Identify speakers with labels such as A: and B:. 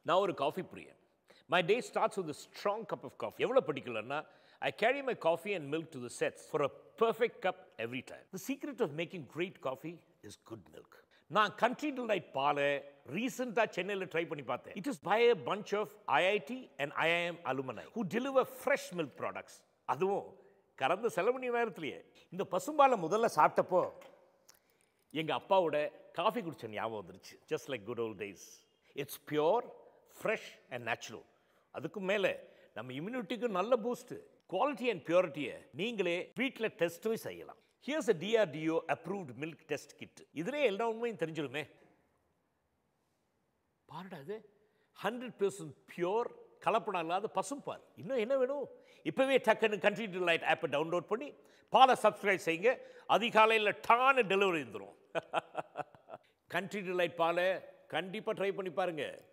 A: நான் ஒரு காஃபி பிரியன் my day starts with strong cup of coffee எவ்வளோ பர்டிகுலர்னா I carry my coffee and milk to the sets for a perfect cup every time the secret of making great coffee is good milk நான் Country Delight பாலை ரீசெண்டாக சென்னையில் try பண்ணி பார்த்தேன் it is by a bunch of IIT and IIM alumni who deliver fresh milk products அதுவும் கறந்த சில மணி நேரத்திலேயே இந்த பசும்பாலை முதல்ல சாப்பிட்டப்போ எங்கள் அப்பாவோட காஃபி குடிச்ச ஞாபகம் வந்துருச்சு just like good old days it's pure fresh and natural அதுக்கும் மேலே நம்ம இம்யூனிட்டிக்கும் நல்ல பூஸ்ட் குவாலிட்டி அண்ட் பியூரிட்டியை நீங்களே வீட்டில் டெஸ்ட்டும் செய்யலாம் here's a DRDO approved milk test kit இதிலே எல்லா உண்மையும் தெரிஞ்சிடுமே பாருடா இது ஹண்ட்ரட் பர்சன்ட் பியோர் கலப்படம் இல்லாத பசும்பால் இன்னும் என்ன வேணும் இப்போவே டக்குன்னு கண்ட்ரி டிலைட் ஆப்பை டவுன்லோட் பண்ணி பாலை சப்ஸ்கிரைப் செய்யுங்க அதிகாலையில் டான டெலிவரி இருந்துடும் கண்ட்ரி டிலைட் பாலை கண்டிப்பாக ட்ரை பண்ணி பாருங்கள்